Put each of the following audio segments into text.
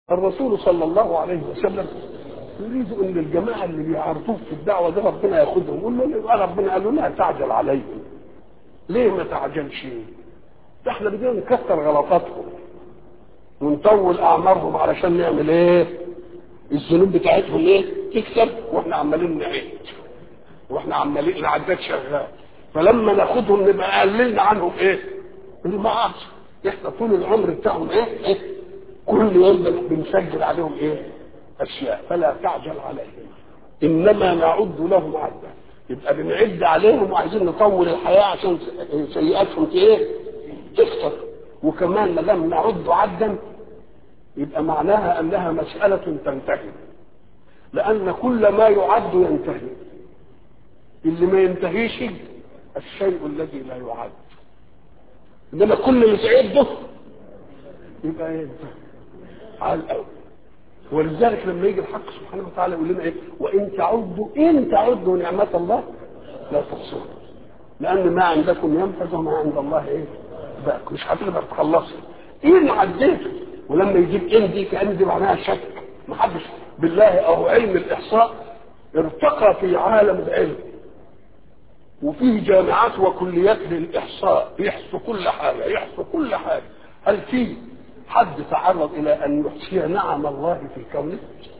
الرسول صلى الله عليه وسلم يريد ان الجماعه اللي بيعارضوه في الدعوه دي ربنا ياخذهم يقول له ربنا قال له لا تعجل عليهم ليه ما تعجلش؟ ده احنا بدنا نكثر غلطاتهم ونطول اعمارهم علشان نعمل ايه؟ الذنوب بتاعتهم ايه؟ تكسب واحنا عمالين نعيد واحنا عمالين العداد شغال فلما ناخدهم نبقى قللنا عنهم ايه؟ المعاصي احنا طول العمر بتاعهم ايه؟ ايه؟ كل يوم بنسجل عليهم ايه؟ اشياء فلا تعجل عليهم انما نعد لهم عدا يبقى بنعد عليهم وعايزين نطول الحياه عشان سيئاتهم ايه؟ تكثر وكمان ما دام نعد عدا يبقى معناها انها مساله تنتهي لان كل ما يعد ينتهي اللي ما ينتهيش الشيء الذي لا يعد انما كل اللي تعده يبقى ينتهي على الاول ولذلك لما يجي الحق سبحانه وتعالى يقول لنا ايه وان تعدوا ان تعدوا نعمه الله لا تحصوها لان ما عندكم ينفذ وما عند الله ايه باق مش هتقدر تخلصها ان عديته ولما يجيب ان دي كان دي معناها شك ما حدش بالله او علم الاحصاء ارتقى في عالم العلم وفيه جامعات وكليات للاحصاء يحصوا كل حاجه يحصوا كل حاجه هل في حد تعرض الى ان يحصي نعم الله في كونه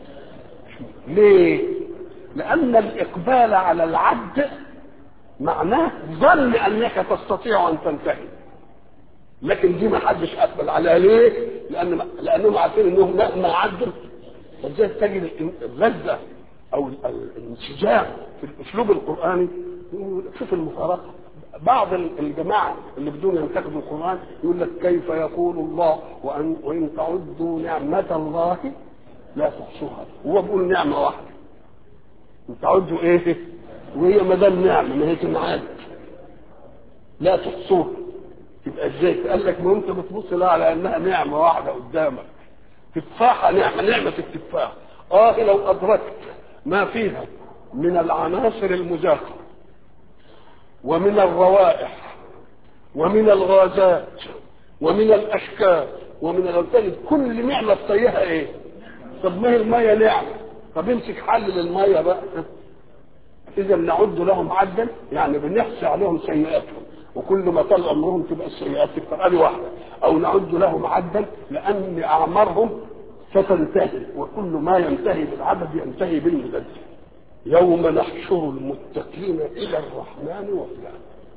ليه لان الاقبال على العد معناه ظن انك تستطيع ان تنتهي لكن دي ما حدش اقبل عليها ليه لان لانهم عارفين انهم مهما عدوا فلذلك تجد اللذه او الانسجام في الاسلوب القراني شوف المفارقه بعض الجماعه اللي بدون ينتقدوا القران يقول لك كيف يقول الله وان وان تعدوا نعمه الله لا تحصوها هو بيقول نعمه واحده ان تعدوا ايه وهي ما دام نعمه ما هي تنعاد لا تحصوها تبقى ازاي قال لك ما انت بتبص لها على انها نعمه واحده قدامك تفاحه نعمه نعمه التفاح اه لو ادركت ما فيها من العناصر المذاكره ومن الروائح ومن الغازات ومن الاشكال ومن الغازات كل نعمه تطيها ايه طب ما هي الميه نعمه طب امسك حلل الميه بقى اذا نعد لهم عدا يعني بنحصي عليهم سيئاتهم وكل ما طال عمرهم تبقى السيئات تكثر ادي واحده او نعد لهم عدا لان اعمارهم ستنتهي وكل ما ينتهي بالعدد ينتهي بالمدد يوم نحشر المتقين الى الرحمن وفدا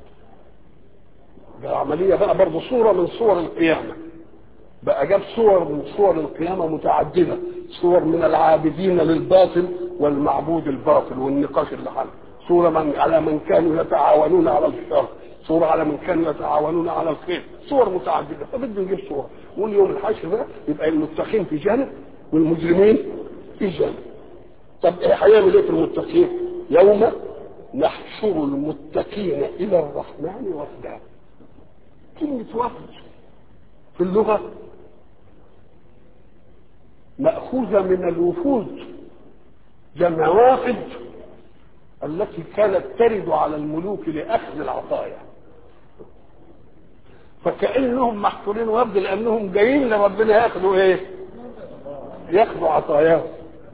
ده عملية بقى برضه صورة من صور القيامة بقى جاب صور من صور القيامة متعددة صور من العابدين للباطل والمعبود الباطل والنقاش اللي حل صورة من على من كانوا يتعاونون على الشر صورة على من كانوا يتعاونون على الخير صور متعددة فبده يجيب صورة واليوم الحشر ده يبقى المتقين في جانب والمجرمين في جانب طب ايه هيعمل ايه في المتقين يوم نحشر المتقين الى الرحمن وفدا كلمة وفد في اللغة مأخوذة من الوفود جمع وافد التي كانت ترد على الملوك لأخذ العطايا فكأنهم محصورين وفد لأنهم جايين لربنا ياخدوا ايه؟ ياخدوا عطاياهم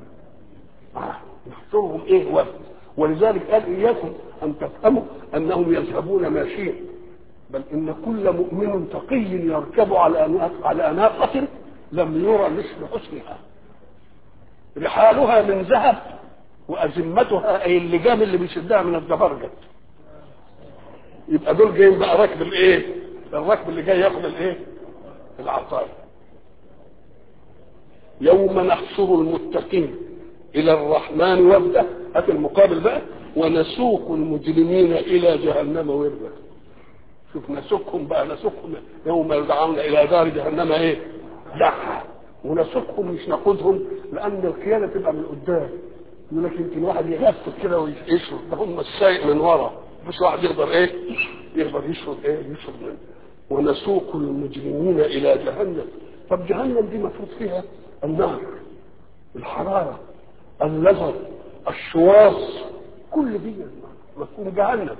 يحصرهم ايه وفد ولذلك قال اياكم ان تفهموا انهم يذهبون ماشيين بل ان كل مؤمن تقي يركب على على ناقة لم يرى مثل حسنها رحالها من ذهب وازمتها اي اللجام اللي بيشدها من الزبرجد يبقى دول جايين بقى راكب الايه الراكب اللي جاي ياخد الايه العطايا يوم نحشر المتقين الى الرحمن وفدا هات المقابل بقى ونسوق المجرمين الى جهنم وردا شوف نسوقهم بقى نسوقهم يوم يدعون الى دار جهنم ايه دعا ونسوقهم مش ناخدهم لان القياده تبقى من قدام يقول لك يمكن واحد يغفل كده ويشرب ده هم السايق من ورا مش واحد يقدر ايه يقدر يشرب ايه يشرب منه ونسوق المجرمين الى جهنم طب جهنم دي مفروض فيها النار الحراره اللظى الشواص كل دي مفهوم جهنم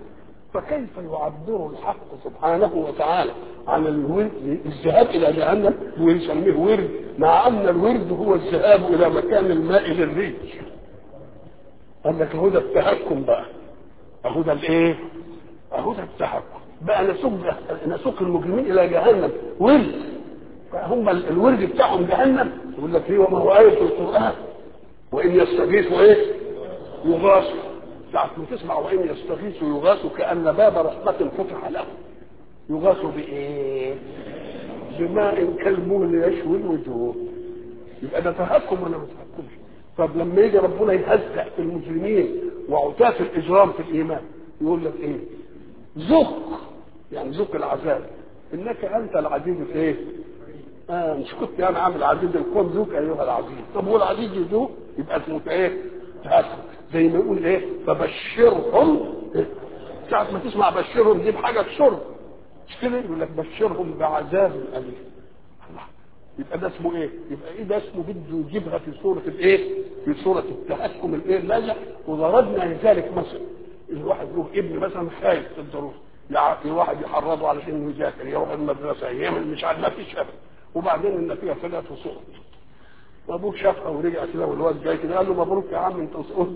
فكيف يعبر الحق سبحانه وتعالى عن الورد الذهاب الى جهنم ويسميه ورد مع ان الورد هو الذهاب الى مكان الماء للريح قال لك اهو ده التهكم بقى اهو ده الايه اهو ده التهكم بقى نسوق نسوق المجرمين الى جهنم ورد فهم الورد بتاعهم جهنم يقول لك ايه وما هو آية في القرآن وإن يستغيثوا ايه يغاثوا ساعة ما تسمع وإن يستغيثوا يغاثوا كأن باب رحمة فتح له يغاثوا بإيه؟ بماء كالمهل يشوي الوجوه يبقى ده تهكم ولا ما تهكمش طب لما يجي ربنا يهزأ في المجرمين وعتاة الإجرام في الإيمان يقول لك إيه؟ ذق يعني ذق العذاب إنك أنت العزيز في إيه؟ آه مش كنت انا عامل عزيز الكون ذوق ايها العزيز طب هو العزيز يذوق يبقى اسمه ايه؟ تهكم زي ما يقول ايه فبشرهم إيه؟ ساعة ما تسمع بشرهم دي بحاجة تشر مش كده يقول لك بشرهم بعذاب أليم الله يبقى ده اسمه ايه؟ يبقى ايه ده اسمه بده يجيبها في سورة الايه؟ في سورة التهكم الايه اللاجع وضربنا لذلك مثلا الواحد له ابن مثلا خايف في الدروس يعني واحد يحرضه علشان يذاكر يروح المدرسة يعمل مش عارف ما فيش ابدا وبعدين النتيجة طلعت وسقط وابوه شافها ورجع كده والواد جاي كده قال له مبروك يا عم انت سقطت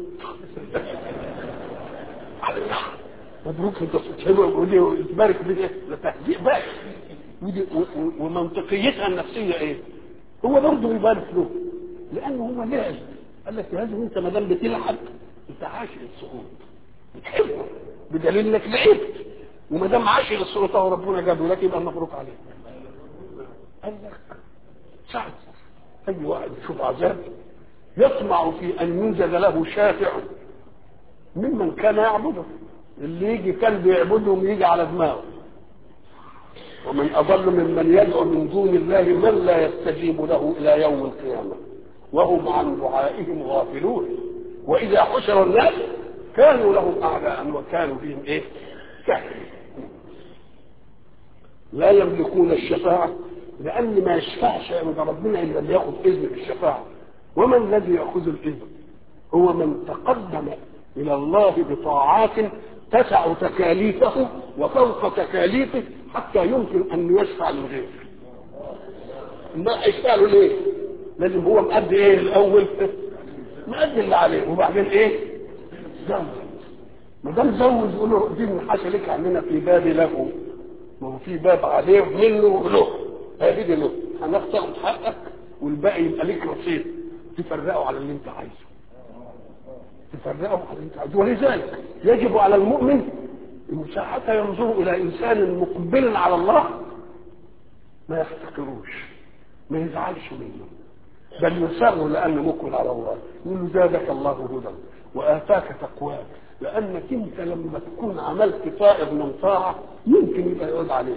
مبروك انت سقطت حلوه ودي تبارك في ايه؟ ده تهزيء بقى ودي ومنطقيتها النفسيه ايه؟ هو برضه يبارك له لانه هو لعب قال لك لازم انت ما دام بتلعب انت عاشق السقوط بتحبه بدليل انك لعبت وما دام عاشق السقوط اهو ربنا جابه لك يبقى مبروك عليك قال لك سعد اي واحد يشوف عذاب يطمع في ان يوجد له شافع ممن كان يعبده اللي يجي كان بيعبدهم يجي على دماغه ومن اضل ممن يدعو من دون الله من لا يستجيب له الى يوم القيامه وهم عن دعائهم غافلون واذا حشر الناس كانوا لهم اعداء وكانوا بهم ايه كافرين لا يملكون الشفاعه لان ما يشفعش عند ربنا الا اللي ياخذ اذن بالشفاعه ومن الذي ياخذ الاذن هو من تقدم الى الله بطاعات تسع تكاليفه وفوق تكاليفه حتى يمكن ان يشفع لغيره ما يشفع له ليه لازم هو مأدي ايه الاول مأدي اللي عليه وبعدين ايه زوج ما دام زوج يقول له دي من حاجه لك عندنا في باب له ما هو في باب عليه منه وله هذه له هناخد حقك والباقي يبقى ليك رصيد تفرقه على اللي انت عايزه تفرقه على اللي انت عايزه ولذلك يجب على المؤمن انه ساعتها ينظر الى انسان مقبل على الله ما يحتقروش ما يزعلش منه بل يسر لانه مقبل على الله يقول له زادك الله هدى واتاك تقواك لانك انت لما تكون عملت طائر من طاعه يمكن يبقى يعود علينا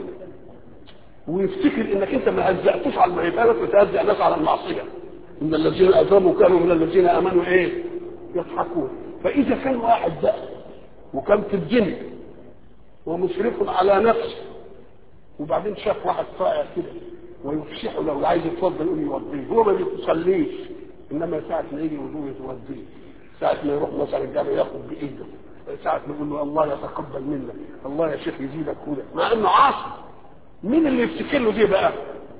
ويفتكر انك انت ما هزأتوش على المعبادة وتهزأ ناس على المعصية ان الذين اجرموا كانوا من الذين امنوا ايه يضحكون فاذا كان واحد بقى وكان في الدنيا ومشرف على نفسه وبعدين شاف واحد طائع كده ويفشحه لو عايز يتفضل يقول يوضيه هو ما بيصليش انما ساعة ما يجي وضوء يتوضيه ساعة ما يروح مثلا الجامع ياخد بايده ساعة ما يقول له الله يتقبل منك الله يا شيخ يزيدك هدى مع انه عاصي مين اللي يفتكر له دي بقى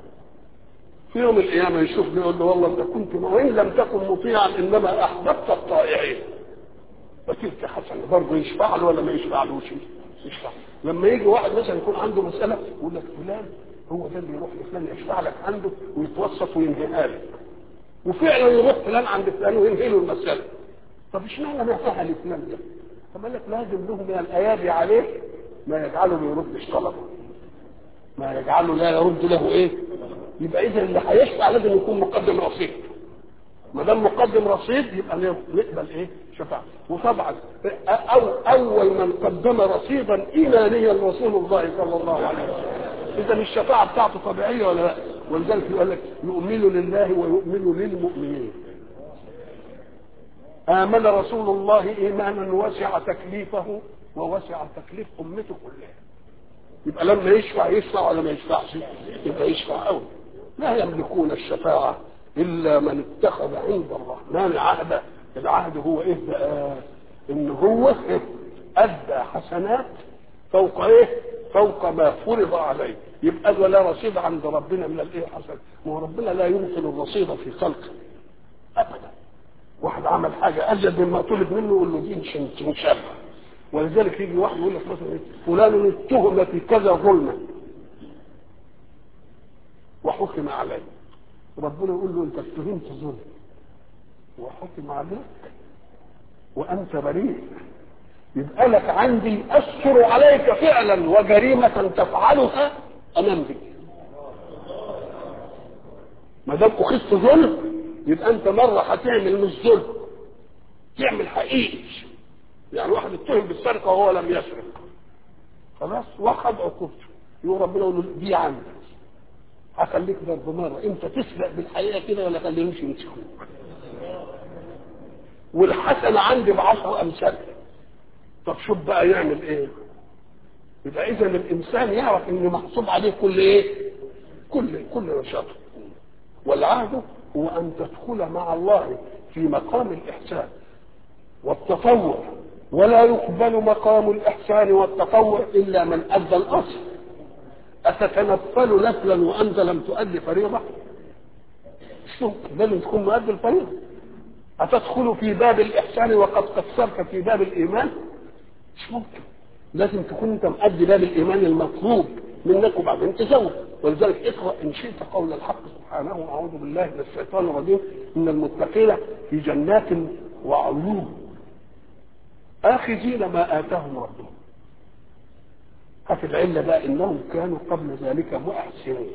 في يوم القيامة يشوفني يقول له والله انت كنت وإن لم تكن مطيعا انما احببت الطائعين فتلك حسنة برضه يشفع له ولا ما يشفعلوش يشفع لما يجي واحد مثلا يكون عنده مسألة يقول لك فلان هو ده اللي يروح لفلان يشفع لك عنده ويتوسط وينهيها لك وفعلا يروح فلان عند فلان وينهي له المسألة طب اشمعنى ما يفعل لفلان ده؟ طب قال لك لازم له من الايادي عليه ما يجعله ما يردش طلبه ما يجعله لا يرد له ايه يبقى اذا اللي هيشفع لازم يكون مقدم رصيد ما دام مقدم رصيد يبقى نقبل ايه شفاعة وطبعا أو اول من قدم رصيدا ايمانيا رسول الله صلى الله عليه وسلم اذا الشفاعه بتاعته طبيعيه ولا لا ولذلك يقول لك يؤمن لله ويؤمن للمؤمنين آمن رسول الله إيمانا وسع تكليفه ووسع تكليف أمته كلها يبقى لما يشفع يشفع ولا ما يشفعش يبقى يشفع أوي لا يملكون الشفاعة إلا من اتخذ عند الرحمن عهدا العهد هو إيه بقى إن هو أدى حسنات فوق ايه فوق ما فرض عليه يبقى ده لا رصيد عند ربنا من الايه حصل ما هو ربنا لا يمكن الرصيد في خلقه ابدا واحد عمل حاجه ازيد مما طلب منه يقول له دي مش مش ولذلك يجي واحد يقول لك مثلا فلان اتهم في كذا ظلما وحكم عليه ربنا يقول له انت اتهمت ظلم وحكم عليك وانت بريء يبقى لك عندي اذكر عليك فعلا وجريمه تفعلها امام بك ما دام اخذت ظلم يبقى انت مره هتعمل مش ظلم تعمل حقيقي يعني واحد اتهم بالسرقه وهو لم يسرق خلاص واخد عقوبته يقول ربنا يقول له دي عندك هخليك ضرب مره انت تسرق بالحقيقه كده ولا خليهمش يمسكوك والحسنه عندي بعشر امثالها طب شوف بقى يعمل ايه يبقى اذا الانسان يعرف ان محسوب عليه كل ايه كل كل نشاطه والعهد هو ان تدخل مع الله في مقام الاحسان والتطوع ولا يقبل مقام الاحسان والتطوع الا من ادى الاصل اتتنفل نفلا وانت لم تؤدي فريضه مش ممكن لازم تكون مؤدي الفريضه أتدخل في باب الإحسان وقد قصرت في باب الإيمان؟ مش ممكن لازم تكون أنت مؤدي باب الإيمان المطلوب منك وبعدين تزود ولذلك اقرأ إن شئت قول الحق سبحانه أعوذ بالله من الشيطان الرجيم إن المتقين في جنات وعيون آخذين ما آتاهم ربهم ففي العلة بقى إنهم كانوا قبل ذلك محسنين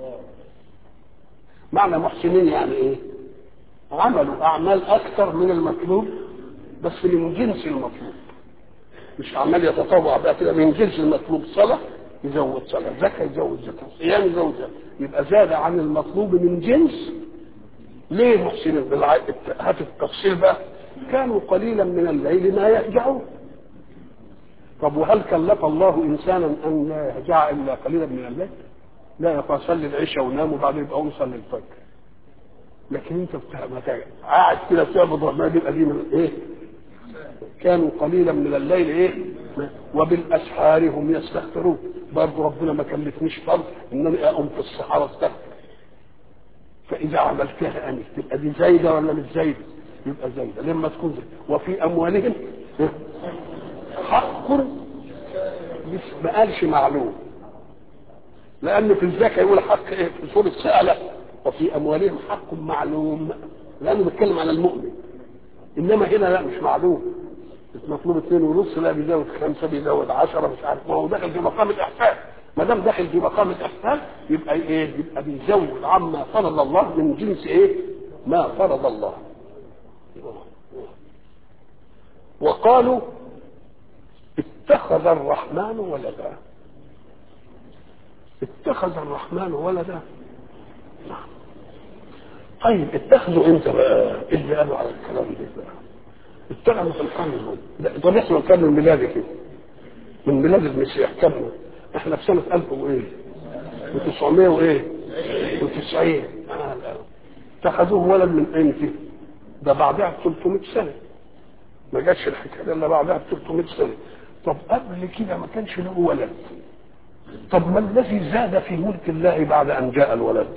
معنى محسنين يعني إيه؟ عملوا اعمال اكثر من المطلوب بس من جنس المطلوب مش عمال يتطوع بقى كده من جنس المطلوب صلاه يزود صلاه زكاه يزود زكاه صيام يزود زكاه يبقى زاد عن المطلوب من جنس ليه محسنين بالع... هات التفصيل بقى كانوا قليلا من الليل ما يهجعون طب وهل كلف الله انسانا ان لا يهجع الا قليلا من الليل؟ لا يقول صلي العشاء ونام وبعدين يبقى قوم صلي الفجر لكن انت بتاع قاعد كده بتعبد الرحمن يبقى دي من ايه؟ كانوا قليلا من الليل ايه؟ وبالاسحار هم يستغفرون برضه ربنا ما كلفنيش فرض انني اقوم في الصحراء استغفر فاذا عملتها انت تبقى دي زايده ولا مش زايده؟ يبقى زايده لما تكون زايدة. وفي اموالهم حق مش ما قالش معلوم لان في الزكاه يقول حق ايه في سوره سأله وفي اموالهم حق معلوم لانه بيتكلم على المؤمن انما هنا لا مش معلوم مطلوب اثنين ونص لا بيزود خمسه بيزود عشرة مش عارف ما هو داخل في مقام الاحسان ما دام داخل في مقام الاحسان يبقى ايه يبقى بيزود عما فرض الله من جنس ايه ما فرض الله وقالوا اتخذ الرحمن ولدا اتخذ الرحمن ولدا نعم طيب اتخذوا امتى بقى؟ ايه اللي قالوا على الكلام ده بقى؟ اتخذوا في القرن الاول طب احنا القرن الميلادي كده من ميلاد المسيح كم احنا في سنه 1000 وايه؟ و900 وايه؟ و90 اتخذوه ولد من امتى؟ ده بعدها ب 300 سنه ما جاتش الحكايه الا بعدها ب 300 سنه طب قبل كده ما كانش له ولد طب ما الذي زاد في ملك الله بعد ان جاء الولد؟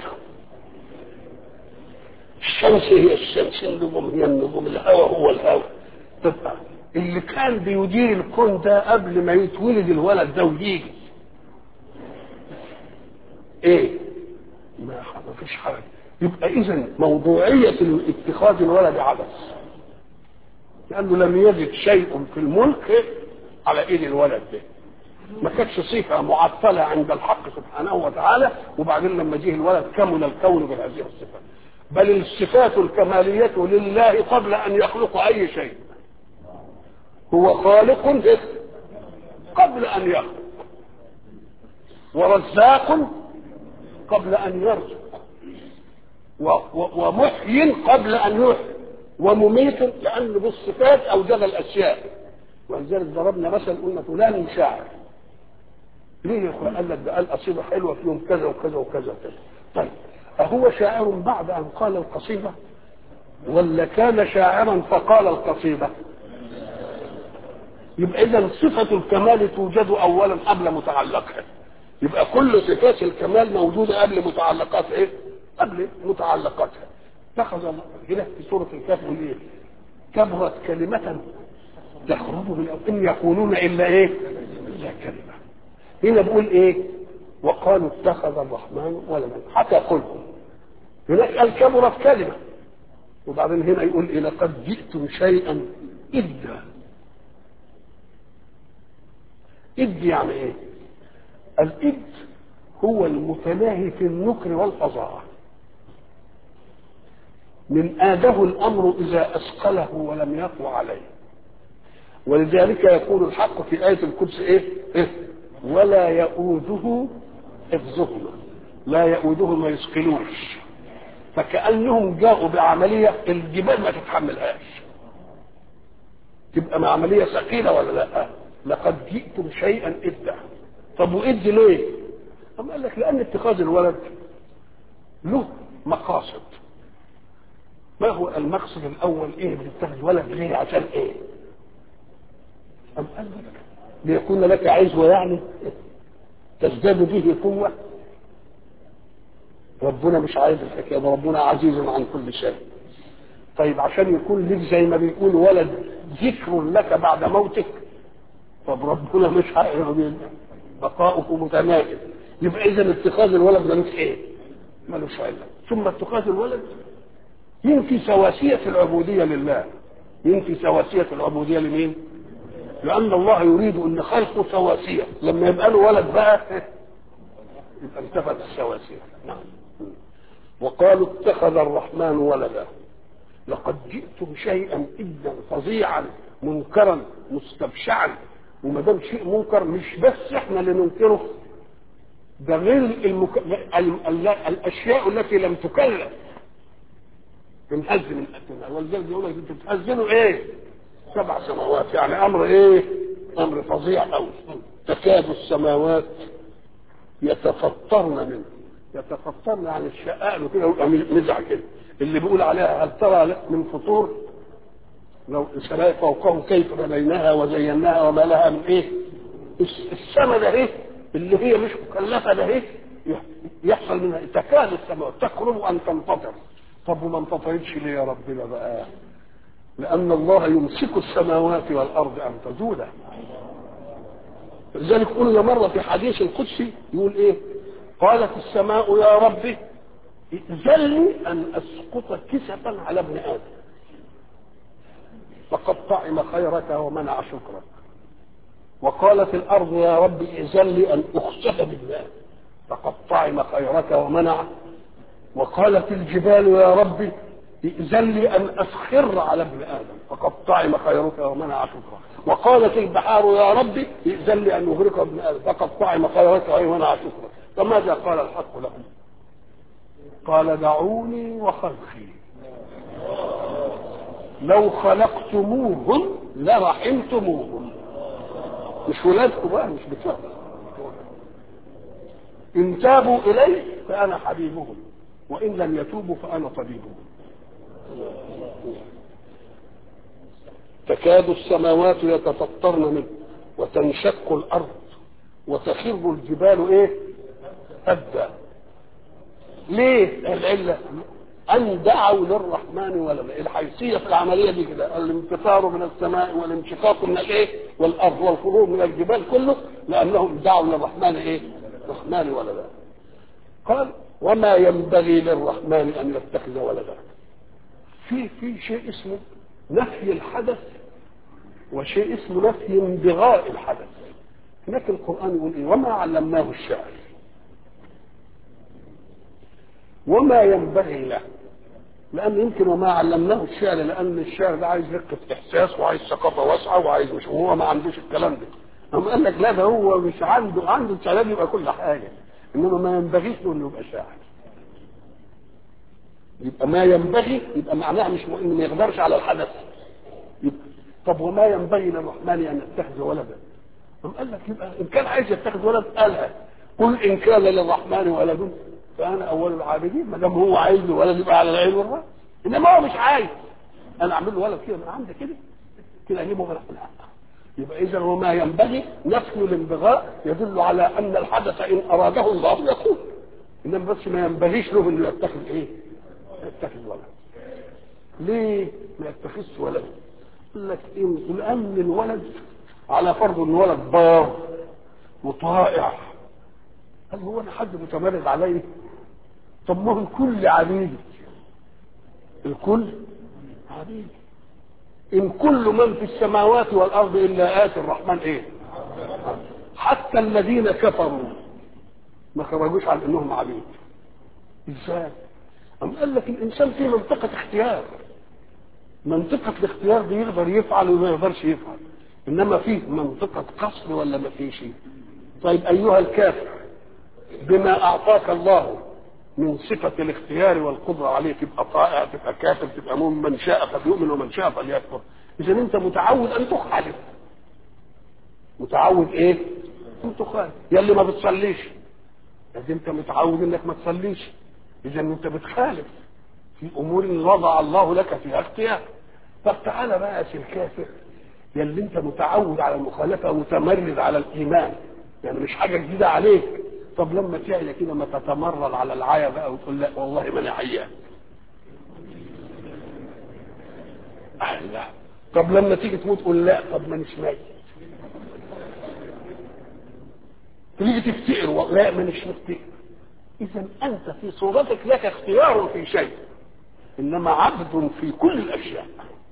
الشمس هي الشمس النجوم هي النجوم الهواء هو الهواء تبقى اللي كان بيدير الكون ده قبل ما يتولد الولد ده ويجي ايه ما ما فيش حاجه يبقى اذا موضوعيه اتخاذ الولد عبث لانه لم يجد شيء في الملك على ايد الولد ده ما كانتش صفه معطله عند الحق سبحانه وتعالى وبعدين لما جه الولد كمل الكون بهذه الصفات بل الصفات الكمالية لله قبل أن يخلق أي شيء هو خالق قبل أن يخلق ورزاق قبل أن يرزق ومحيي قبل أن يحيي ومميت لأنه بالصفات أوجد الأشياء ولذلك ضربنا مثل قلنا فلان شاعر ليه يا اخوان قال لك ده قال قصيده حلوه فيهم كذا وكذا وكذا وكذا طيب أهو شاعر بعد أن قال القصيدة ولا كان شاعرا فقال القصيدة يبقى اذا صفه الكمال توجد اولا قبل متعلقها يبقى كل صفات الكمال موجوده قبل متعلقات ايه قبل متعلقاتها اتخذ الله هنا في سوره الكهف يقول ايه كبرت كلمه تخرج من ان يقولون الا ايه الا كلمه هنا بيقول ايه وقالوا اتخذ الرحمن ولدا حتى قلهم هناك قال كبرت كلمه وبعدين هنا يقول إيه لقد جئتم شيئا إدا إد يعني إيه؟ الإد هو المتناهي في النكر والفظاعة من آده الأمر إذا أثقله ولم يقو عليه ولذلك يقول الحق في آية القدس إيه؟ إيه؟ ولا يؤوده حفظهما لا يؤوده ما يثقلوش فكأنهم جاءوا بعملية الجبال ما تتحملهاش تبقى عملية ثقيلة ولا لا لقد جئتم شيئا إدا طب وإد ليه أم قال لك لأن اتخاذ الولد له مقاصد ما هو المقصد الأول إيه بتتخذ ولد ليه عشان إيه أم قال لك ليكون لك عزوة يعني تزداد به قوة ربنا مش عايز الحكايه ده ربنا عزيز عن كل شيء طيب عشان يكون لك زي ما بيقول ولد ذكر لك بعد موتك طب ربنا مش عايز بقاؤه متناهي يبقى اذا اتخاذ الولد ملوش ايه؟ ملوش علة ثم اتخاذ الولد ينفي سواسية العبودية لله ينفي سواسية العبودية لمين؟ لأن الله يريد أن خلقه سواسية لما يبقى له ولد بقى يبقى انتفت السواسية نعم وقالوا اتخذ الرحمن ولدا لقد جئتم شيئا إدا فظيعا منكرا مستبشعا وما دام شيء منكر مش بس احنا اللي ننكره ده غير المك... ال... ال... الاشياء التي لم تكلف بنهز من أتنا ولذلك يقول لك انتوا بتهزنوا ايه؟ سبع سماوات يعني امر ايه؟ امر فظيع قوي تكاد السماوات يتفطرن منه يتفطرن عن الشقائق كده ويبقى مزع كده اللي بيقول عليها هل ترى من فطور لو السماء فوقهم كيف بنيناها وزيناها وما لها من ايه السماء ده ايه اللي هي مش مكلفه ده ايه يحصل منها تكاد السماء تقرب ان تنفطر طب وما انفطرتش ليه يا ربنا بقى لان الله يمسك السماوات والارض ان تزولا لذلك قلنا مره في حديث القدسي يقول ايه قالت السماء يا ربي ائذن لي ان اسقط كسفا على ابن ادم فقد طعم خيرك ومنع شكرك وقالت الارض يا رب ائذن لي ان اخسف بالله فقد طعم خيرك ومنع وقالت الجبال يا رب ائذن لي ان اسخر على ابن ادم فقد طعم خيرك ومنع شكرك وقالت البحار يا رب ائذن لي ان اغرق ابن ادم فقد طعم خيرك ومنع شكرك فماذا قال الحق لهم قال دعوني وخلقي لو خلقتموهم لرحمتموهم مش ولادكم بقى مش بتوعكم ان تابوا الي فانا حبيبهم وان لم يتوبوا فانا طبيبهم تكاد السماوات يتفطرن منه وتنشق الارض وتخر الجبال ايه هدا ليه العله ان دعوا للرحمن ولدا الحيثيه في العمليه دي كده الانفطار من السماء والانشقاق من الايه والارض والخروج من الجبال كله لانهم دعوا للرحمن ايه الرحمن ولدا قال وما ينبغي للرحمن ان يتخذ ولدا في في شيء اسمه نفي الحدث وشيء اسمه نفي انبغاء الحدث هناك القران يقول ايه وما علمناه الشعر وما ينبغي له لان يمكن وما علمناه الشعر لان الشعر ده عايز رقه احساس وعايز ثقافه واسعه وعايز مش وهو ما عندوش الكلام ده أما قال لك لا ده هو مش عنده عنده استعداد يبقى كل حاجه انما ما ينبغيش له انه يبقى شاعر يبقى ما ينبغي يبقى معناها مش انه ما يقدرش على الحدث يبقى طب وما ينبغي للرحمن ان يتخذ ولدا قام قال لك يبقى ان كان عايز يتخذ ولد قالها قل ان كان للرحمن ولد فانا اول العابدين ما دام هو عايز له ولد يبقى على العين والراس انما هو مش عايز انا اعمل له ولد كده من عندي كده كده اجيبه غير لا يبقى اذا وما ينبغي نفي الانبغاء يدل على ان الحدث ان اراده الله يكون انما بس ما ينبغيش له انه يتخذ ايه؟ يتخذ ولد ليه ما يتخذش ولد؟ يقول لك إن لان الولد على فرض ان ولد بار وطائع قال هو انا حد متمرد عليه طب ما هو الكل عبيد الكل عبيد ان كل من في السماوات والارض الا اتي الرحمن ايه حتى الذين كفروا ما خرجوش عن انهم عبيد ازاي أم قال لك الانسان فيه منطقه اختيار منطقه الاختيار دي يقدر يفعل وما يقدرش يفعل انما فيه منطقه قصر ولا ما فيش طيب ايها الكافر بما اعطاك الله من صفة الاختيار والقدرة عليه تبقى طائع تبقى كافر تبقى مؤمن من شاء فليؤمن ومن شاء فليكفر إذا أنت متعود أن تخالف متعود إيه؟ أن تخالف يلي ما بتصليش إذا أنت متعود إنك ما تصليش إذا أنت بتخالف في أمور وضع الله لك فيها اختيار طب تعالى بقى يا الكافر يلي أنت متعود على المخالفة ومتمرد على الإيمان يعني مش حاجة جديدة عليك طب لما تعلى كده ما تتمرد على العيا بقى وتقول لا والله ما انا عيان لا طب لما تيجي تموت تقول لا طب ما اناش ميت تيجي تفتقر لا ما اناش مفتقر اذا انت في صورتك لك اختيار في شيء انما عبد في كل الاشياء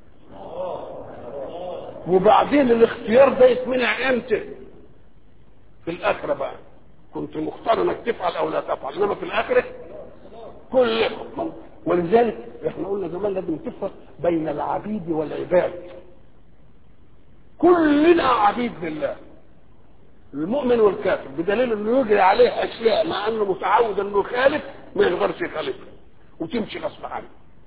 وبعدين الاختيار ده يتمنع امتى في الاخره بقى كنت مختار انك تفعل او لا تفعل انما في الاخره كل ولذلك احنا قلنا زمان لازم تفرق بين العبيد والعباد كلنا عبيد لله المؤمن والكافر بدليل انه يجري عليه اشياء مع انه متعود انه يخالف ما يقدرش يخالفها وتمشي غصب عنه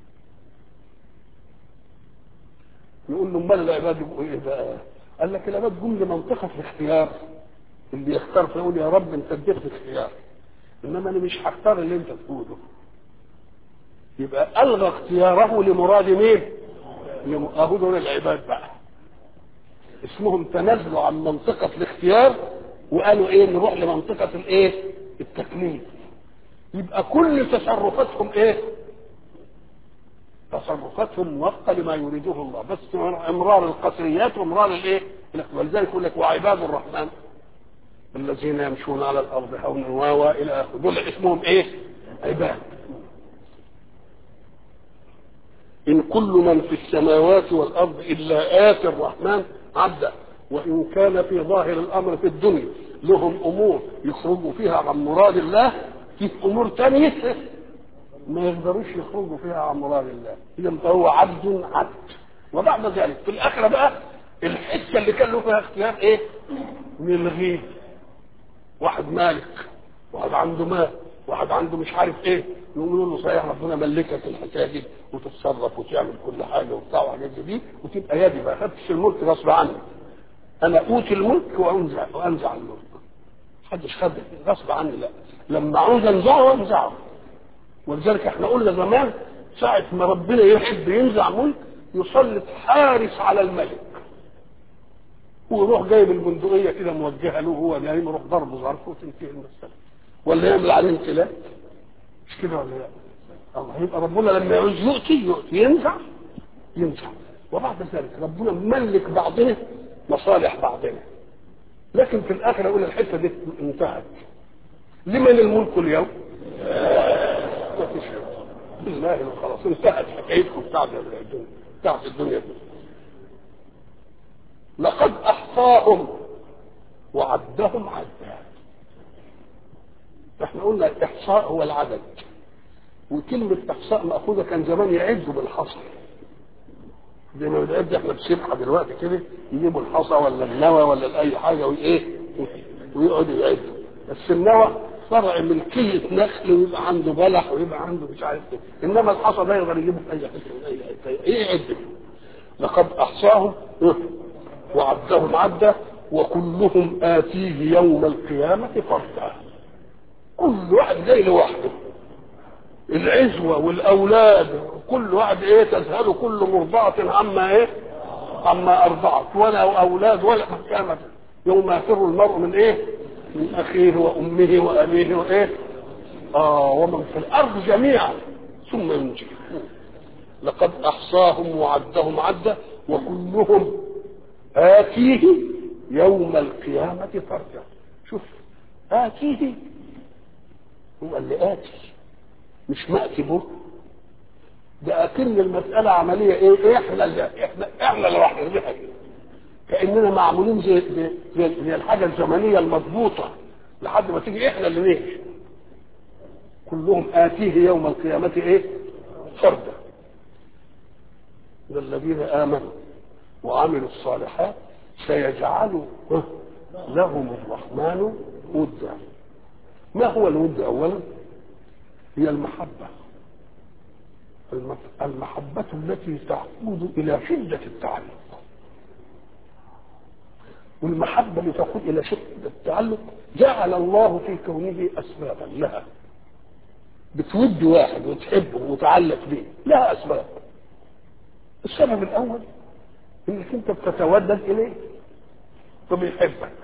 نقول له امال العباد يبقوا ايه بقى؟ قال لك العباد جم لمنطقه الاختيار اللي يختار فيقول يا رب انت اديت اختيار انما انا مش هختار اللي انت تقوله يبقى الغى اختياره لمراد مين؟ اهو دول العباد بقى اسمهم تنازلوا عن منطقة الاختيار وقالوا ايه نروح لمنطقة الايه؟ التكليف يبقى كل تصرفاتهم ايه؟ تصرفاتهم موفقة لما يريده الله بس امرار القصريات وامرار الايه؟ ولذلك يقول لك وعباد الرحمن الذين يمشون على الارض هونا واوا الى اخره دول اسمهم ايه؟ عباد ان كل من في السماوات والارض الا اتي الرحمن عبدا وان كان في ظاهر الامر في الدنيا لهم امور يخرجوا فيها عن مراد الله في امور ثانيه ما يقدروش يخرجوا فيها عن مراد الله اذا فهو عبد عبد وبعد ذلك في الاخره بقى الحته اللي كان له فيها اختيار ايه؟ نلغيه واحد مالك واحد عنده مال واحد عنده مش عارف ايه يقولوا له صحيح ربنا ملكك الحكايه دي وتتصرف وتعمل كل حاجه وبتاع وحاجات دي وتبقى يدي ما خدتش الملك غصب عني انا اوتي الملك وانزع وانزع الملك محدش خد غصب عني لا لما عاوز انزعه انزعه ولذلك احنا قلنا زمان ساعة ما ربنا يحب ينزع ملك يسلط حارس على الملك ويروح جايب البندقية كده موجهة له هو نايم يروح ضربه ظرفه وتنتهي المسألة ولا يعمل عليه امتلاك مش كده ولا لا الله يبقى ربنا لما يعوز يؤتي يؤتي ينزع ينزع وبعد ذلك ربنا ملك بعضنا مصالح بعضنا لكن في الاخر يقول الحته دي انتهت لمن الملك اليوم؟ ما فيش بالله خلاص انتهت حكايتكم بتاعت الدنيا بتاعت الدنيا دي لقد احصاهم وعدهم عدا احنا قلنا الاحصاء هو العدد وكلمة احصاء مأخوذة كان زمان يعدوا بالحصى زي ما بنعد احنا بسبحة دلوقتي كده يجيبوا الحصى ولا النوى ولا اي حاجة وايه ويقعدوا يعدوا بس النوى فرع ملكية نخل ويبقى عنده بلح ويبقى عنده مش عارف ايه انما الحصى ده يقدر يجيبه في اي حته من اي حته ايه يعد لقد احصاهم وعدهم عدا وكلهم آتيه يوم القيامة فردا كل واحد جاي لوحده العزوة والأولاد كل واحد إيه تذهل كل مرضعة عما إيه عما ارضعت ولا اولاد ولا محكمة يوم يفر المرء من ايه من اخيه وامه وابيه وايه اه ومن في الارض جميعا ثم ينجي لقد احصاهم وعدهم عدا وكلهم اتيه يوم القيامة فردا شوف آتيه هو اللي آتي مش مأتي به ده أكن المسألة عملية إيه؟ إحنا اللي إحنا إحنا اللي راح نربحها كده كأننا معمولين زي زي, زي, زي الحاجة الزمنية المضبوطة لحد ما تيجي إحنا اللي نيجي كلهم آتيه يوم القيامة إيه؟ فردا والذين آمنوا وعملوا الصالحات سيجعل لهم الرحمن ودا ما هو الود اولا هي المحبه المحبه التي تعود الى شده التعلق والمحبه اللي تقود الى شده التعلق جعل الله في كونه اسبابا لها بتود واحد وتحبه وتعلق به لها اسباب السبب الاول انك انت بتتودد اليه فبيحبك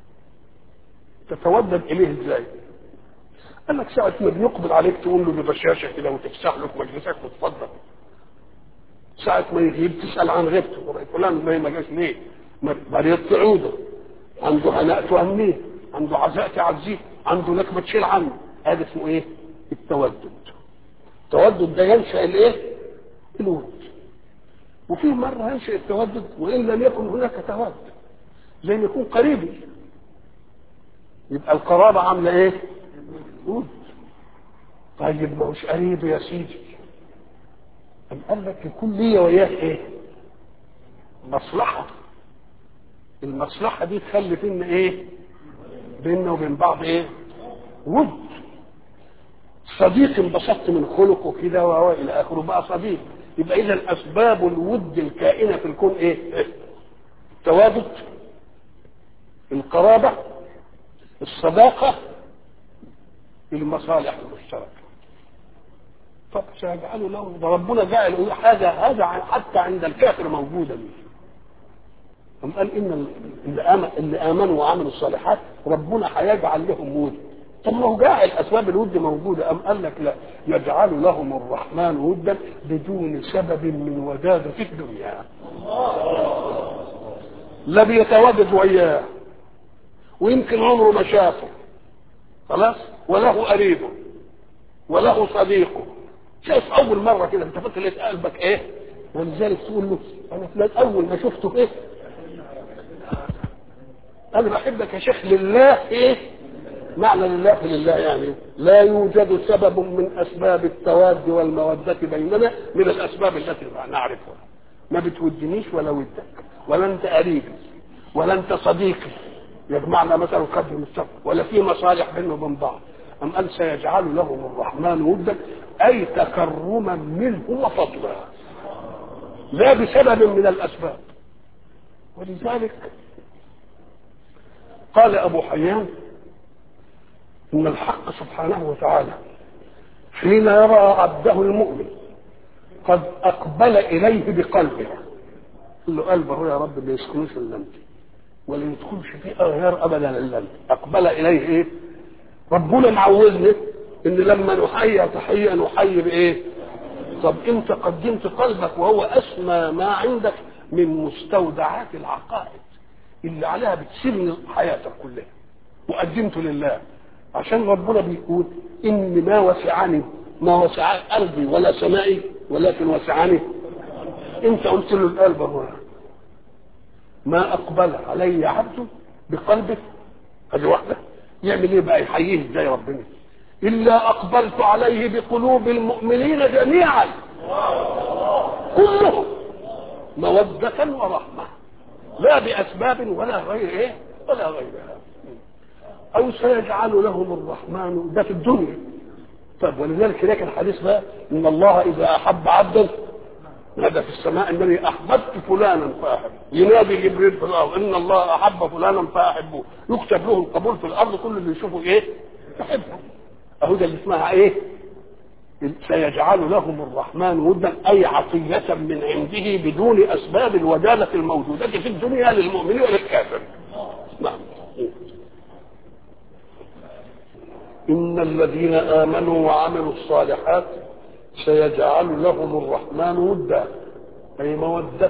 تتودد اليه ازاي قال لك ساعة ما بيقبل عليك تقول له ببشاشة كده وتفسح له في مجلسك وتفضل ساعة ما يغيب تسأل عن غيبته فلان ما ما جاش ليه؟ مريض تعوده عنده هناء تهنيه عنده عزاء تعزيه عنده نكبة تشيل عنه هذا اسمه ايه؟ التودد التودد ده ينشأ الايه؟ الود وفي مرة ينشأ التودد وإن لم يكن هناك تودد زي ما يكون قريبي يبقى القرابة عاملة ايه؟ ود طيب ما هوش قريب يا سيدي أم قال لك يكون ليا وياه ايه؟ مصلحة المصلحة دي تخلي فينا ايه؟ بيننا وبين بعض ايه؟ ود صديق انبسطت من خلقه كده والى اخره بقى صديق يبقى اذا اسباب الود الكائنه في الكون ايه؟ التوابط القرابه الصداقه المصالح المشتركه طب سيجعل له ده ربنا جعل حاجه هذا حتى عند الكافر موجوده دي أم قال ان اللي آمن اللي امنوا وعملوا الصالحات ربنا هيجعل لهم ود طب ما هو جاعل اسباب الود موجوده ام قال لك لا يجعل لهم الرحمن ودا بدون سبب من وداده في الدنيا لا بيتواجد وياه ويمكن عمره ما شافه خلاص وله قريبه وله صديقه شايف اول مره كده انت فاكر لقيت قلبك ايه ولذلك تقول له انا فلان اول ما شفته ايه انا بحبك يا شيخ لله ايه معنى لله في لله يعني لا يوجد سبب من اسباب التواد والموده بيننا من الاسباب التي نعرفها ما بتودنيش ولا ودك ولا انت قريبي ولا انت صديقي يجمعنا مثلا قدر السفر ولا في مصالح بيننا وبين بعض أم قال سيجعل لهم الرحمن ودا أي تكرما منه وفضلا لا بسبب من الأسباب ولذلك قال أبو حيان إن الحق سبحانه وتعالى حين يرى عبده المؤمن قد أقبل إليه بقلبه قل له قلبه يا رب ما يسكنوش إلا أنت ولا يدخلش فيه غير أبدا إلا أنت أقبل إليه إيه؟ ربنا معودنا إن لما نحيي تحية نحيي بإيه؟ طب أنت قدمت قلبك وهو أسمى ما عندك من مستودعات العقائد اللي عليها بتسير حياتك كلها وقدمته لله عشان ربنا بيقول ان ما وسعني ما وسع قلبي ولا سمائي ولكن وسعني انت قلت له القلب هو ما اقبل علي عبده بقلبه ادي واحده يعمل ايه بقى يحييه ازاي ربنا الا اقبلت عليه بقلوب المؤمنين جميعا كلهم موده ورحمه لا باسباب ولا غير ايه ولا غيرها او سيجعل لهم الرحمن ده في الدنيا طب ولذلك هناك الحديث بقى ان الله اذا احب عبدا نادى في السماء انني احببت فلانا فاحبه ينادي جبريل في الارض ان الله احب فلانا فاحبه يكتب له القبول في الارض كل اللي يشوفه ايه يحبه اهو ده اللي اسمها ايه سيجعل لهم الرحمن ودا اي عطيه من عنده بدون اسباب الوداله الموجوده في الدنيا للمؤمن وللكافر نعم ان الذين امنوا وعملوا الصالحات سيجعل لهم الرحمن ودا اي موده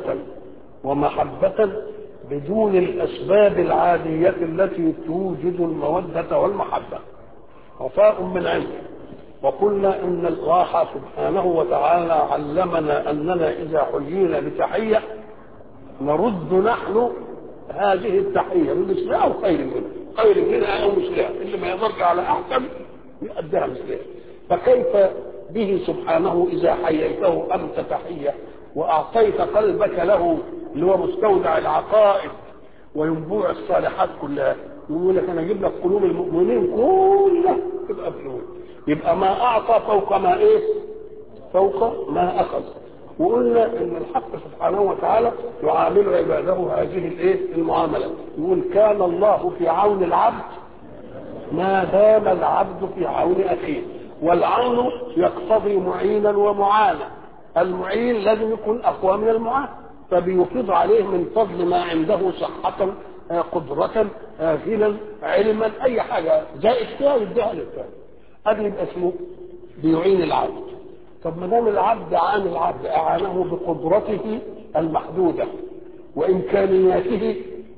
ومحبه بدون الاسباب العاديه التي توجد الموده والمحبه وفاء من عنده وقلنا ان الله سبحانه وتعالى علمنا اننا اذا حيينا بتحيه نرد نحن هذه التحيه بمثلها او خير منها خير منها او مثلها اللي ما يضرك على احسن يؤديها مثلها فكيف به سبحانه اذا حييته انت تحيه واعطيت قلبك له اللي هو مستودع العقائد وينبوع الصالحات كلها يقول لك انا اجيب لك قلوب المؤمنين كلها تبقى فلوس يبقى ما اعطى فوق ما ايه فوق ما اخذ وقلنا ان الحق سبحانه وتعالى يعامل عباده هذه الايه المعامله يقول كان الله في عون العبد ما دام العبد في عون اخيه والعون يقتضي معينا ومعانا المعين لازم يكون اقوى من المعان فبيفيض عليه من فضل ما عنده صحة قدرة غنى علما أي حاجة زائد فيها يديها للثاني هذا يبقى اسمه بيعين العبد طب ما دام العبد عان العبد أعانه بقدرته المحدودة وإمكانياته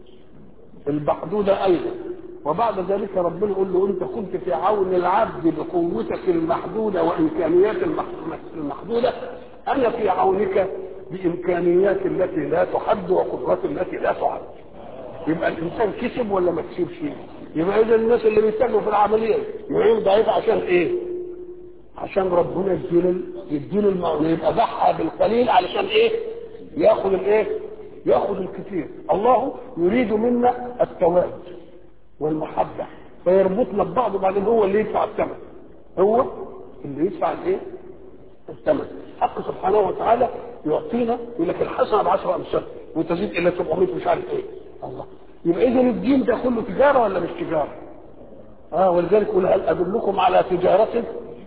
المحدودة أيضا وبعد ذلك ربنا يقول له أنت كنت في عون العبد بقوتك المحدودة وإمكانيات المحدودة أنا في عونك بامكانيات التي لا تحد وقدرات التي لا تعد يبقى الانسان كسب ولا ما كسبش يبقى اذا الناس اللي بيتاجروا في العمليه يعين ضعيف عشان ايه عشان ربنا يديله يديله المعونه يبقى ضحى بالقليل علشان ايه ياخذ الايه ياخذ الكثير الله يريد منا التواد والمحبه فيربطنا ببعض وبعدين هو اللي يدفع الثمن هو اللي يدفع الايه الثمن حق سبحانه وتعالى يعطينا يقول لك الحسنه بعشر امثال وتزيد الى 700 مش عارف ايه الله يبقى اذا الدين ده كله تجاره ولا مش تجاره؟ اه ولذلك يقول هل ادلكم على تجاره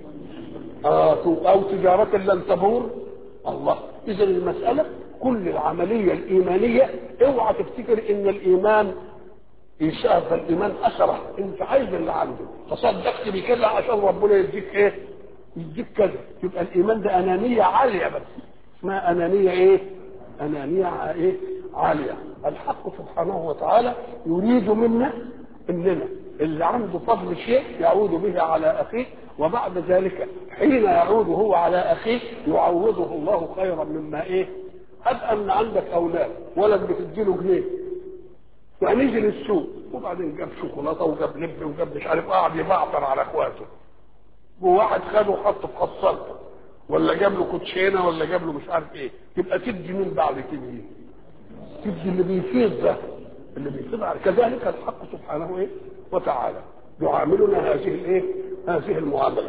آه او تجاره لن تبور الله اذا المساله كل العمليه الايمانيه اوعى تفتكر ان الايمان يشاف الايمان اسره انت عايز اللي عنده تصدقت بكده عشان ربنا يديك ايه؟ يديك كذا يبقى الايمان ده انانيه عاليه بس اسمها انانيه ايه انانيه ايه عاليه الحق سبحانه وتعالى يريد منا اننا اللي عنده فضل شيء يعود به على اخيه وبعد ذلك حين يعود هو على اخيه يعوضه الله خيرا مما ايه هب ان عندك اولاد ولد بتديله جنيه ونزل السوق وبعدين جاب شوكولاته وجاب لب وجاب مش عارف قاعد يبعطر على اخواته وواحد خده وحطه في خصلته ولا جاب له كوتشينه ولا جاب له مش عارف ايه تبقى تدي مين بعد كده تدي اللي بيفيض ده اللي بيفيض على كذلك الحق سبحانه ايه وتعالى يعاملنا هذه الايه هذه المعامله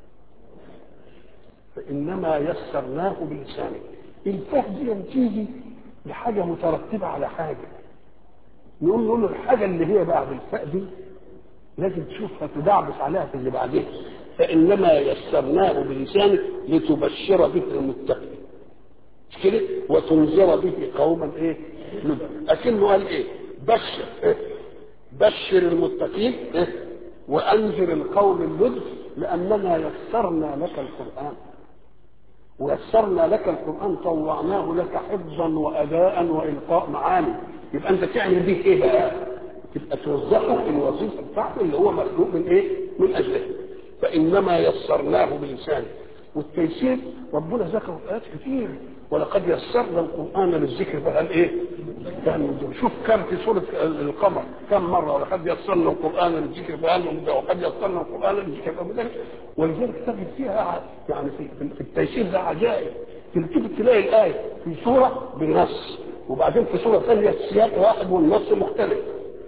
فانما يسرناه بلسانه الفهم دي تيجي لحاجه مترتبه على حاجه نقول نقول له الحاجه اللي هي بعد الفاء دي لازم تشوفها تدعبس عليها في اللي بعدها فانما يسرناه بلسانه لتبشر به المتقين مش كده وتنذر به قوما ايه لبا لكنه قال ايه بشر إيه؟ بشر المتقين إيه؟ وانذر القوم اللذ لاننا يسرنا لك القران ويسرنا لك القران طوعناه لك حفظا واداء والقاء معاني يبقى انت تعمل به ايه بقى تبقى توظفه في الوظيفه بتاعته اللي هو مخلوق من ايه من اجله فانما يسرناه بلسانه والتيسير ربنا ذكره في ايات كتير ولقد يسرنا القران للذكر فهل ايه؟ يعني شوف كم في سوره القمر كم مره ولقد يسرنا القران للذكر فهل من وقد يسرنا القران للذكر فهل ولذلك تجد فيها يعني في, في التيسير ده عجائب تلتفت تلاقي الايه في سوره بنص وبعدين في سوره ثانيه السياق واحد والنص مختلف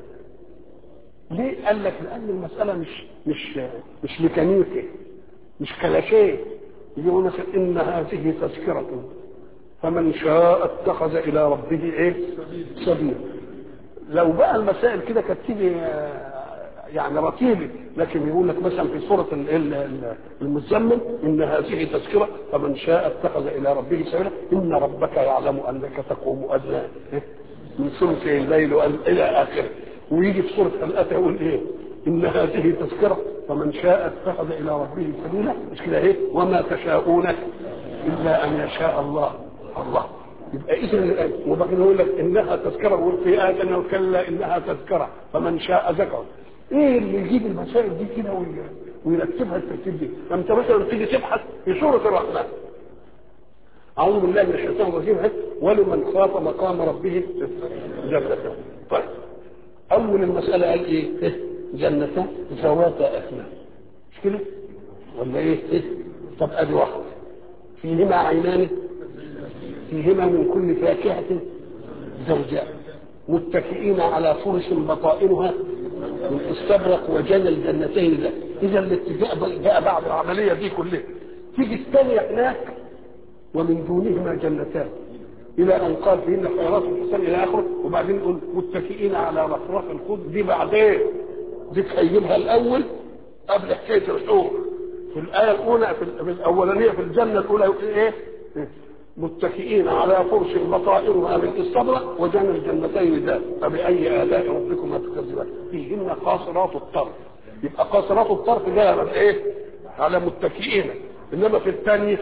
ليه؟ قال لك لأن المسألة مش مش مش ميكانيكي مش كلاشيه يقول مثلا إن هذه تذكرة فمن شاء اتخذ إلى ربه إيه؟ سبيلا لو بقى المسائل كده كانت تيجي يعني رتيبه لكن يقول لك مثلا في سوره المزمل ان هذه تذكره فمن شاء اتخذ الى ربه سبيلا ان ربك يعلم انك تقوم ادنى من ثلث الليل الى اخره ويجي في سوره الاتى يقول ايه ان هذه تذكره فمن شاء اتخذ الى ربه سبيلا مش كده ايه وما تشاءون الا ان يشاء الله الله يبقى اذا وبعدين يقول لك انها تذكره ويقول في ايه انه كلا انها تذكره فمن شاء ذكر ايه اللي يجيب المسائل دي كده ويرتبها الترتيب دي انت مثلا تيجي تبحث في سوره الرحمن اعوذ بالله من الشيطان الرجيم ولمن خاف مقام ربه جنتان طيب اول المساله قال ايه جنتان ذواتا اثنان مش كده ولا ايه, إيه؟ طب ادي واحده فيهما عينان فيهما من كل فاكهة زوجان متكئين على فرش بطائنها من استبرق وجنى الجنتين ده اذا الاتفاق جاء بعد العمليه دي كلها تيجي الثانيه هناك ومن دونهما جنتان الى ان قال فيهن خيرات الحسن الى اخره وبعدين يقول متكئين على رفرف الخضر دي بعدين دي هيجيبها الاول قبل حكايه الحور في الايه الاولى في الاولانيه في الجنه الاولى يقول ايه متكئين على فرش بطائرها من استبرق وجنى الجنتين ذات فبأي آلاء ربكما تكذبان فيهن قاصرات الطرف يبقى قاصرات الطرف جايه على ايه؟ على متكئين انما في الثاني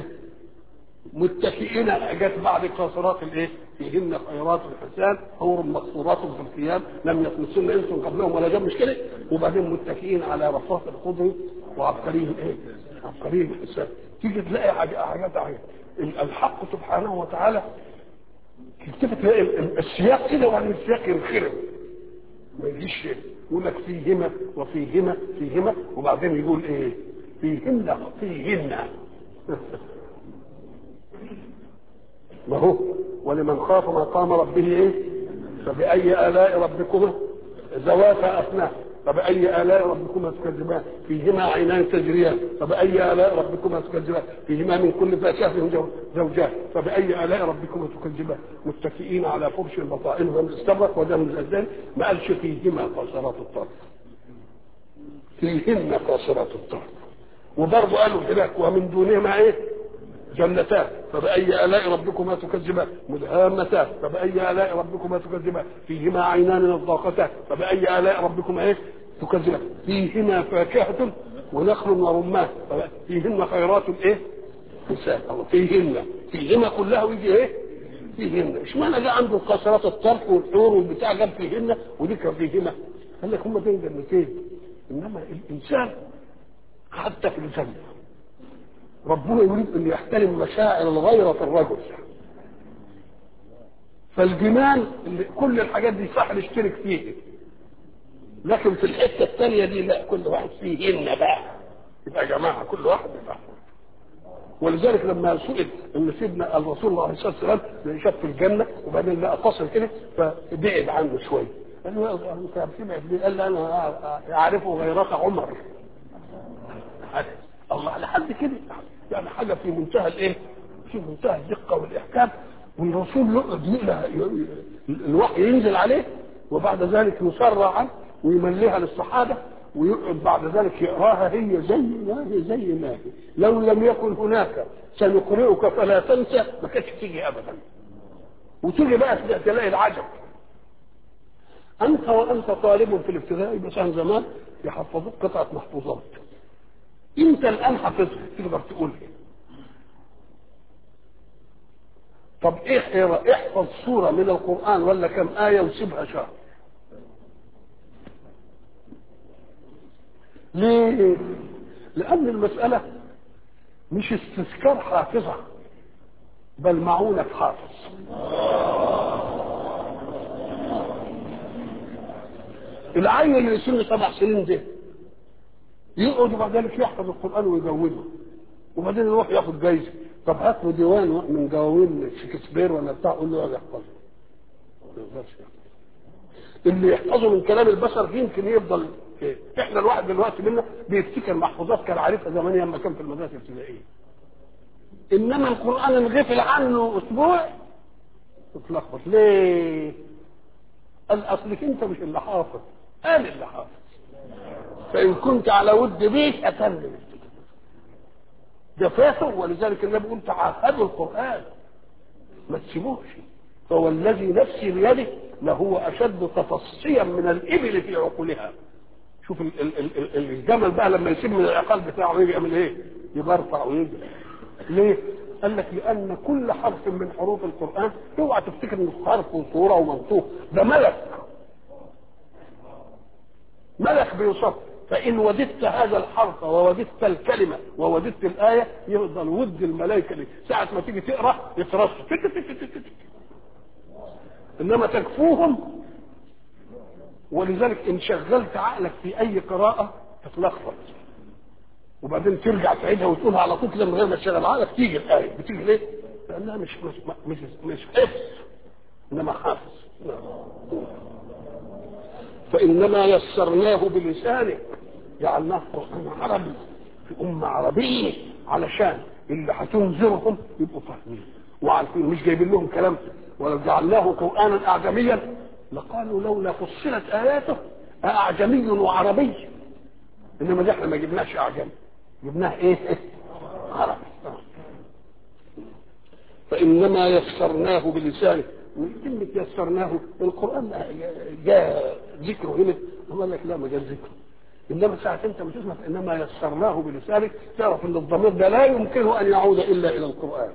متكئين جت بعد قاصرات الايه؟ فيهن خيرات الحسان حور مقصورات في الخيام لم يطمسن انس قبلهم ولا جاب مش كده وبعدين متكئين على رفاف الخضر وعبقريه الايه؟ عبقريه الحسان تيجي تلاقي حاجات حاجات الحق سبحانه وتعالى تلتفت تلاقي السياق كده وبعدين السياق ينخرم ما يجيش يقول لك فيهما وفيهما فيهما وبعدين يقول ايه فيهن فيهن ما هو ولمن خاف مقام ربه ايه فبأي آلاء ربكما ذواتا أفنان فبأي آلاء ربكما تكذبان فيهما عينان تجريان فبأي آلاء ربكما تكذبان فيهما من كل فاكهة زوجان فبأي آلاء ربكما تكذبان متكئين على فرش بطائنهم استبرق ودم الأزدان ما قالش فيهما قاصرات الطرف فيهن قاصرات الطرف وبرضه قالوا هناك ومن دونهما ايه جنتان فبأي آلاء ربكما تكذبان مدهامتان فبأي آلاء ربكما تكذبان فيهما عينان نضاقتان فبأي آلاء ربكما ايه تكذبان فيهما فاكهة ونخل ورمان فيهن خيرات ايه حسان الله فيهن فيهما كلها ويجي ايه فيهن اشمعنى جاء عنده قاصرات الطرف والحور والبتاع جاب فيهن ودي كان فيهما قال لك هم دول جنتين انما الانسان حتى في الجنه ربنا يريد ان يحترم مشاعر الغيرة في الرجل فالجمال اللي كل الحاجات دي صح نشترك فيها لكن في الحته الثانيه دي لا كل واحد فيهن بقى يبقى يا جماعه كل واحد يبقى ولذلك لما سئل ان سيدنا الرسول عليه الصلاه والسلام شاف في الجنه وبعدين لقى فصل كده فبعد عنه شويه قال له انت بتبعد ليه؟ قال له انا اعرفه غيرك عمر الله لحد كده يعني حاجه في منتهى الايه؟ في منتهى الدقه والاحكام والرسول يقعد الوحي ينزل عليه وبعد ذلك يسرع عنه ويمليها للصحابه ويقعد بعد ذلك يقراها هي زي ما هي زي ما هي لو لم يكن هناك سنقرئك فلا تنسى ما كانتش تيجي ابدا وتيجي بقى تلاقي العجب انت وانت طالب في الابتدائي مثلا زمان يحفظوك قطعه محفوظات انت الان حفظت تقدر تقول ايه طب ايه احفظ سورة من القرآن ولا كم آية وسيبها شهر ليه لأن المسألة مش استذكار حافظة بل معونة حافظ العيل اللي يسن سبع سنين ده يقعد وبعد ذلك يحفظ القران ويجوده وبعدين يروح ياخد جايزه طب هات له ديوان من دواوين شكسبير ولا بتاع قول له يقعد يحفظه اللي يحفظه من كلام البشر يمكن يفضل إيه؟ احنا الواحد دلوقتي منا بيفتكر محفوظات كان عارفها زمان لما كان في المدارس الابتدائيه انما القران انغفل عنه اسبوع تتلخبط ليه؟ قال اصلك انت مش اللي حافظ انا اللي حافظ فان كنت على ود بيه اتمم جفافه ولذلك النبي يقول تعاهدوا القران ما تسيبوش فهو الذي نفسي بيده لهو اشد تفصيا من الابل في عقولها شوف ال- ال- ال- ال- الجمل بقى لما يسيب من العقال بتاعه يجي يعمل ايه؟ يبرطع ويجي ليه؟ قال لك لان كل حرف من حروف القران اوعى تفتكر انه حرف وصوره ومنطوق ده ملك ملك بيصف فان وددت هذا الحرف ووددت الكلمه ووددت الايه يفضل ود الملائكه دي ساعه ما تيجي تقرا يترصوا تك تك تك تك تك. انما تكفوهم ولذلك ان شغلت عقلك في اي قراءه تتلخبط وبعدين ترجع تعيدها وتقولها على طول كده من غير ما تشغل عقلك تيجي الايه بتيجي ليه؟ لانها مش مش مش مش حفظ انما حافظ فانما يسرناه بلسانك جعلناه قران عربي في امه عربيه علشان اللي هتنذرهم يبقوا فاهمين وعارفين مش جايبين لهم كلام ولو جعلناه قرانا اعجميا لقالوا لولا فصلت اياته اعجمي وعربي انما ده احنا ما جبناش اعجمي جبناه ايه؟ عربي فانما يسرناه بلسانه كلمة يسرناه القرآن جاء ذكره هنا الله لك لا ما جاء ذكره انما ساعة انت ما تسمع انما يسرناه بلسانك تعرف ان الضمير ده لا يمكنه ان يعود الا الى القرآن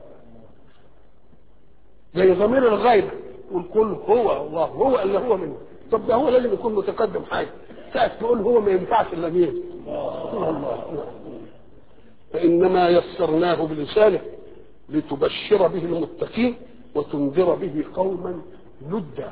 زي ضمير الغيب والكل هو الله هو اللي هو منه طب ده هو لازم يكون متقدم حاجه ساعة تقول هو ما ينفعش الا مين الله فانما يسرناه بلسانه لتبشر به المتقين وتنذر به قوما لدا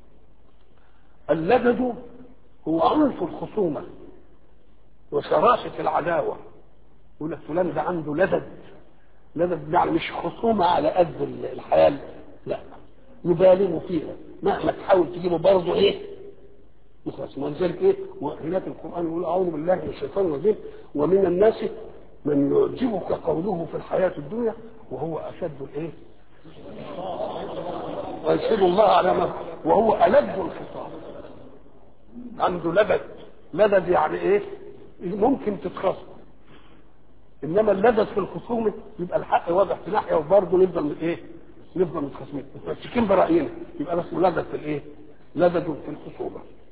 اللدد هو عنف الخصومه وشراسه العداوه يقول لك فلان ده عنده لدد لدد يعني مش خصومه على قد الحياه لا يبالغوا فيها مهما تحاول تجيبه برضه ايه مخلص ولذلك ايه وهناك القران يقول اعوذ بالله من الشيطان الرجيم ومن الناس من يعجبك قوله في الحياه الدنيا وهو اشد الايه ويشهد الله على ما وهو ألد الخطاب عنده لدد لدد يعني ايه ممكن تتخصم انما اللدد في الخصومه يبقى الحق واضح في ناحيه وبرضه نفضل ايه نفضل متخاصمين متمسكين براينا يبقى ده اسمه لدد في الايه لدد في الخصومه